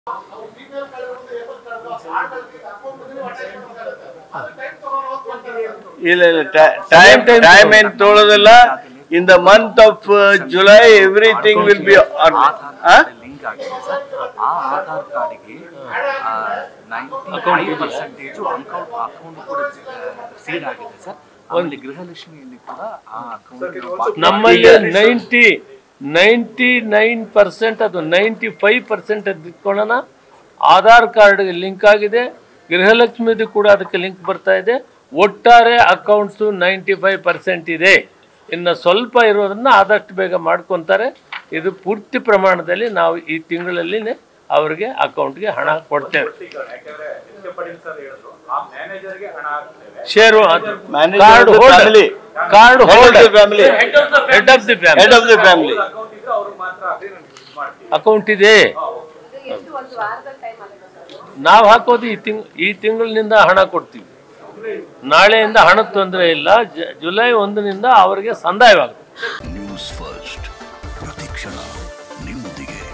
ಇಲ್ಲ ಇಲ್ಲ time time ಏನ್ ತೊಗೊಳೋದಿಲ್ಲ in the month of July everything will be link ಆಗಿದೆ ಸರ್ ಆ ಆಧಾರ್ ಕಾರ್ಡ್ಗೆ ninety five percentage account account ಕೂಡ ಸೀಡ್ ಆಗಿದೆ ಸರ್ ಆಮೇಲೆ ಗೃಹಲಕ್ಷ್ಮಿಯಲ್ಲಿ ಕೂಡ ಆ ಅಕೌಂಟ್ ನಮ್ಮಲ್ಲಿ ನೈಂಟಿ ನೈಂಟಿ ನೈನ್ ಪರ್ಸೆಂಟ್ ಅದು ನೈಂಟಿ ಫೈವ್ ಪರ್ಸೆಂಟ್ ಇಟ್ಕೊಳ್ಳೋಣ ಆಧಾರ್ ಕಾರ್ಡ್ಗೆ ಲಿಂಕ್ ಆಗಿದೆ ಗೃಹಲಕ್ಷ್ಮಿದು ಕೂಡ ಅದಕ್ಕೆ ಲಿಂಕ್ ಬರ್ತಾ ಇದೆ ಒಟ್ಟಾರೆ ಅಕೌಂಟ್ಸು ನೈಂಟಿ ಫೈವ್ ಪರ್ಸೆಂಟ್ ಇದೆ ಇನ್ನು ಸ್ವಲ್ಪ ಇರೋದನ್ನ ಆದಷ್ಟು ಬೇಗ ಮಾಡ್ಕೊತಾರೆ ಇದು ಪೂರ್ತಿ ಪ್ರಮಾಣದಲ್ಲಿ ನಾವು ಈ ತಿಂಗಳಲ್ಲಿನೇ ಅವರಿಗೆ ಅಕೌಂಟ್ಗೆ ಹಣ ಕೊಡ್ತೇವೆ ಶೇರು Manager card of the holder family. Card Head of the holder family. Head of the family head of the family account ಇದೆ ಎಷ್ಟು ಒಂದು ವಾರದಲ್ಲಿ ಟೈಮ್ ಆಗುತ್ತೆ ಸರ್ ನಾವು ಹಾಕೋದು ಈ ತಿಂಗ್ ಈ ತಿಂಗಳಿನಿಂದ ಹಣ ಕೊಡ್ತೀವಿ ನಾಳೆಯಿಂದ ಹಣದ ತೊಂದರೆ ಇಲ್ಲ ಜ- ಜುಲೈ ಒಂದರಿಂದ ಅವರಿಗೆ ಸಂದಾಯವಾಗುತ್ತೆ ನ್ಯೂಸ್ ಫಸ್ಟ್ ಪ್ರತಿಕ್ಷಣ ನಿಮ್ಮೊಂದಿಗೆ